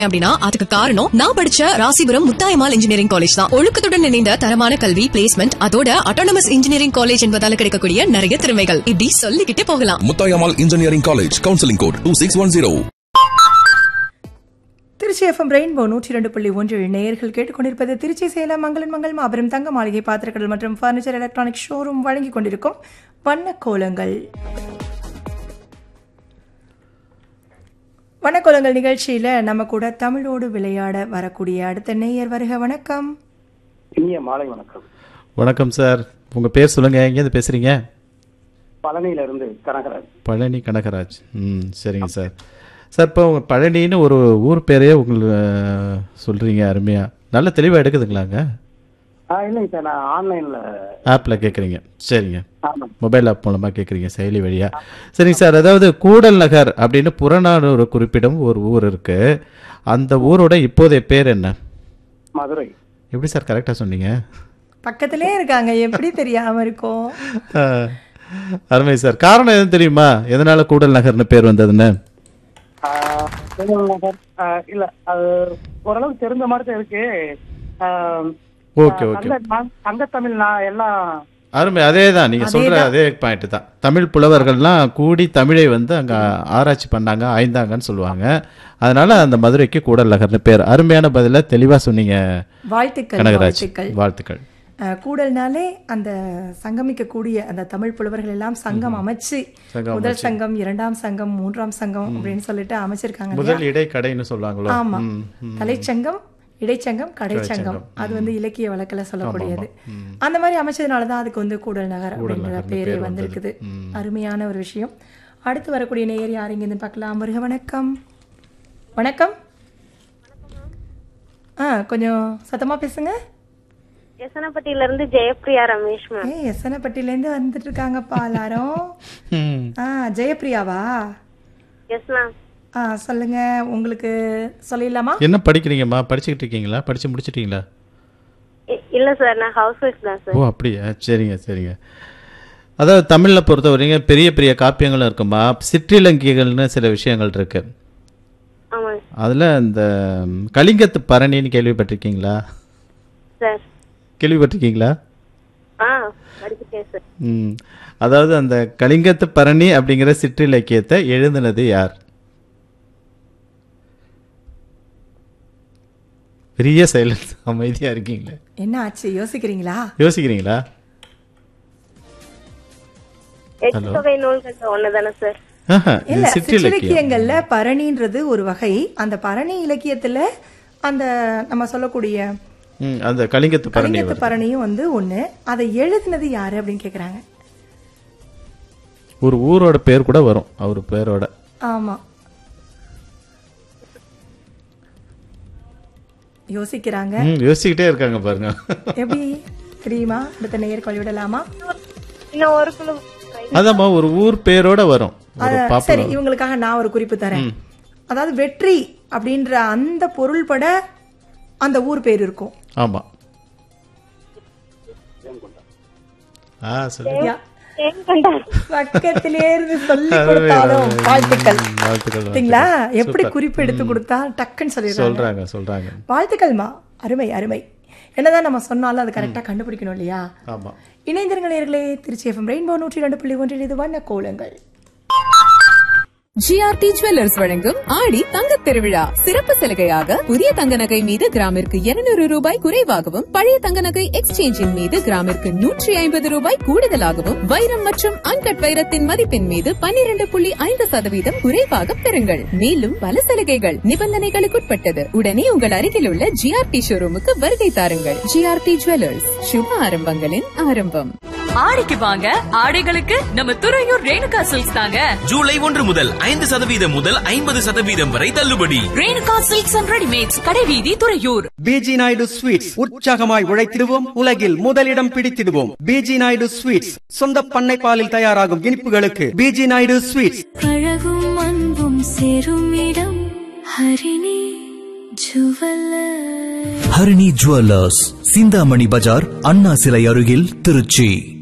அப்படின்னா அதுக்கு காரணம் நான் படிச்ச ராசிபுரம் முத்தாயமால் இன்ஜினியரிங் காலேஜ் தான் ஒழுக்கத்துடன் இணைந்த தரமான கல்வி பிளேஸ்மெண்ட் அதோட அட்டானமஸ் இன்ஜினியரிங் காலேஜ் என்பதால கிடைக்கக்கூடிய நிறைய திறமைகள் இப்படி சொல்லிக்கிட்டே போகலாம் Muthayammal engineering college counselling code two six one zero Trichy FM rainbow நூற்றி ரெண்டு புள்ளி ஒன்று நேயர்கள் கேட்டுக்கொண்டிருப்பது திருச்சி சேலம் மங்களன் மங்கள் மாபெரும் தங்க மாளிகை பாத்திரக்கடல் மற்றும் ஃபர்னிச்சர் எலக்ட்ரானிக் ஷோரூம் வழங்கிக் கொண்டிருக்கும் வண்ண கோலங்கள் வண்ணக்கோலங்கள் நிகழ்ச்சியில நம்ம கூட தமிழோடு விளையாட வரக்கூடிய அடுத்த நேயர் வருக வணக்கம் இனிய மாலை வணக்கம் வணக்கம் சார் உங்கள் பேர் சொல்லுங்கள் எங்கேருந்து பேசுகிறீங்க பழனியில இருந்து கனகராஜ் பழனி கனகராஜ் ம் சரிங்க சார் சார் இப்போ உங்கள் பழனின்னு ஒரு ஊர் பேரையே உங்களுக்கு சொல்கிறீங்க அருமையாக நல்ல தெளிவாக எடுக்குதுங்களாங்க ஆ இல்லைங்க சார் நான் ஆன்லைன்ல ஆப்பில் கேட்குறீங்க சரிங்க ஆமாம் மொபைல் ஆப் மூலமாக கேட்குறீங்க செயலி வழியாக சரிங்க சார் அதாவது கூடல் நகர் அப்படின்னு புறநானூறு குறிப்பிடும் ஒரு ஊர் இருக்குது அந்த ஊரோட இப்போதைய பேர் என்ன மதுரை எப்படி சார் கரெக்டாக சொன்னீங்க பக்கத்திலே இருக்காங்க எப்படி தெரியாம இருக்கும் ஆ, அருமை சார் காரணம் எதுவும் தெரியுமா எதனால கூடல் நகர்னு பேர் வந்ததுன்னு ஆ, சொல்லுங்க சார் ஆ, இல்ல அது ஓரளவுக்கு தெரிஞ்ச மாதிரி தான் இருக்கு ஆ, ஓகே ஓகே தங்க நான்- தங்கத்தமிழ் நான் எல்லாம் அருமை அதே தான் நீங்கள் சொல்கிற அதே பாயிண்ட் தான் தமிழ் புலவர்கள்லாம் கூடி தமிழை வந்து அங்கே ஆராய்ச்சி பண்ணாங்க ஆய்ந்தாங்கன்னு சொல்லுவாங்க அதனால அந்த மதுரைக்கு கூடல் நகர்னு பேர் அருமையான பதில தெளிவாக சொன்னீங்க வாழ்த்துக்கள் கனகராஜ் வாழ்த்துக்கள் வாழ்த்துக்கள் அஹ், கூடல்னாலே அந்த சங்கமிக்கக்கூடிய அந்த தமிழ் புலவர்கள் எல்லாம் சங்கம் அமைச்சு சங்கம் முதல் சங்கம் இரண்டாம் சங்கம் மூன்றாம் சங்கம் அப்படின்னு சொல்லிட்டு அமைச்சிருக்காங்க இல்லையா? முதல் இடை கடைன்னு சொல்லுவாங்களோ ஆமா ம், ம். தலைச்சங்கம் இடைச்சங்கம் கடைச்சங்கம் அது வந்து இலக்கிய வழக்கில் சொல்லக்கூடியது அந்த மாதிரி அமைச்சதுனால தான் அதுக்கு வந்து கூடல் நகர் அப்படின்ற பேரே வந்திருக்குது அருமையான ஒரு விஷயம் அடுத்து வரக்கூடிய நேயர் யார் இங்கேருந்து பார்க்கலாம் முருக வணக்கம் வணக்கம் ஆ கொஞ்சம் சத்தமா பேசுங்க எசனப்பட்டியில இருந்து ஜெயப்பிரியா ரமேஷ் மேம் ஏய் எசனப்பட்டிலேருந்து வந்துட்டு இருக்காங்கப்பா எல்லாரும் ம். ஆ ஜெயப்பிரியாவா எஸ் மேம் ஆ சொல்லுங்க உங்களுக்கு சொல்லிடலாமா என்ன படிக்கிறீங்கம்மா படிச்சுக்கிட்டு இருக்கீங்களா படிச்சு முடிச்சிட்டீங்களா இல்ல சார் நான் ஹவுஸ் ஒய்ஃப் தான் சார் ஓ அப்படியா சரிங்க சரிங்க அதாவது தமிழில் பொறுத்தவரைக்கும் பெரிய பெரிய காப்பியங்களும் இருக்குமா சிற்றிலங்கியங்கள்னு சில விஷயங்கள் இருக்கு ஆமாங்க அதில் இந்த ம், கலிங்கத்து பரணின்னு கேள்விப்பட்டிருக்கீங்களா சார் கேள்விப்பட்டிருக்கீங்களா ஆ படிச்சிருக்கேன் சார் ம் அதாவது அந்த கலிங்கத்து பரணி அப்படிங்கிற சிற்றிலக்கியத்தை எழுதினது யார் பெரிய சைலன்ஸ் அமைதியாக இருக்கீங்களே என்ன ஆச்சு யோசிக்கிறீங்களா யோசிக்கிறீங்களா எட்டு தொகை நூல்கள் ஒண்ணுதானே சார் ஆஹா, இது இல்ல சிற்றிலக்கியம் சிற்றிலக்கியங்கள்ல பரணின்றது ஒரு வகை அந்த பரணி இலக்கியத்துல அந்த நம்ம சொல்லக்கூடிய ம், அந்த கலிங்கத்து பரணி கலிங்கத்து வருது. பரணியும் வந்து ஒண்ணு அதை எழுதினது யாரு அப்படின்னு கேக்குறாங்க ஒரு ஊரோட பேர் கூட வரும் அவர் பேரோட ஆமா யோசிக்கிறாங்க ம், யோசிச்சுக்கிட்டே இருக்காங்க பாருங்க எப்படி தெரியுமா அடுத்த நேயர் கொள்ளி விடலாமா இன்னும் ஒரு குழு அதாம்மா ஒரு ஊர் பேரோட வரும் ஒரு அத- சரி பாப்புலர் இவங்களுக்காக நான் ஒரு குறிப்பு தரேன் அதாவது வெற்றி அப்படின்ற அந்த பொருள்பட அந்த ஊர் பேர் இருக்கும் ஆமா ஆ சொல்லுங்க யா. ஏன் கண்டார் பக்கத்திலே இருந்து சொல்லி கொடுத்தாலும் வாழ்த்துக்கள் வாழ்த்துக்கள் பாத்தீங்களா வாழ்த்துக்கள். எப்படி சூப்பர். குறிப்பு எடுத்து கொடுத்தா டக்குன்னு சொல்லிடுறாங்க சொல்றாங்க சொல்றாங்க வாழ்த்துக்கள்மா அருமை அருமை என்னதான் நம்ம சொன்னாலும் அது கரெக்டா கண்டுபிடிக்கணும் இல்லையா ஆமா இணைந்திருங்கள் நேர்களே திருச்சி எஃப்எம் ரெயின்போ நூற்றி ரெண்டு புள்ளி ஒன்றில் இது வண்ண கோலங்கள் ஜிஆர்டி ஜுவல்லர்ஸ் வழங்கும் ஆடி தங்கத் திருவிழா சிறப்பு சலுகையாக புதிய தங்க நகை மீது கிராமிற்கு 200 ரூபாய் குறைவாகவும் பழைய தங்க நகை எக்ஸ்சேஞ்சின் மீது கிராமிற்கு நூற்றி ஐம்பது ரூபாய் கூடுதலாகவும் வைரம் மற்றும் அன்கட் வைரத்தின் மதிப்பின் மீது 12.5% புள்ளி ஐந்து சதவீதம் குறைவாக பெறுங்கள் மேலும் பல சலுகைகள் நிபந்தனைகளுக்குட்பட்டது உடனே உங்கள் அருகில் உள்ள ஜிஆர்டி ஷோரூமுக்கு வருகை தாருங்கள் ஜிஆர்டி ஜுவல்லர்ஸ் சுப ஆரம்பங்களின் ஆரம்பம் ஆடிக்கு வாங்க ஆடைகளுக்கு நம்ம துறையூர் ரேணுகா சில்க்ஸ் தாங்க ஜூலை ஒன்று முதல் ஐந்து சதவீதம் முதல் ஐம்பது சதவீதம் வரை தள்ளுபடி ரேணுகா சில்க்ஸ் அண்ட் ரெடிமேட்ஸ் கடைவீதி துறையூர் பிஜி நாயுடு ஸ்வீட்ஸ் உற்சாகமாய் உழைத்திடுவோம் உலகில் முதலிடம் பிடித்திடுவோம் பிஜி நாயுடு ஸ்வீட்ஸ் சொந்த பண்ணை பாலில் தயாராகும் இனிப்புகளுக்கு பிஜி நாயுடு ஸ்வீட்ஸ் அழகும் அன்பும் சேரும் இடம் ஹரிணி ஜுவல்லர் ஹரிணி ஜுவல்லர்ஸ் சிந்தாமணி பஜார் அண்ணா சிலை அருகில் திருச்சி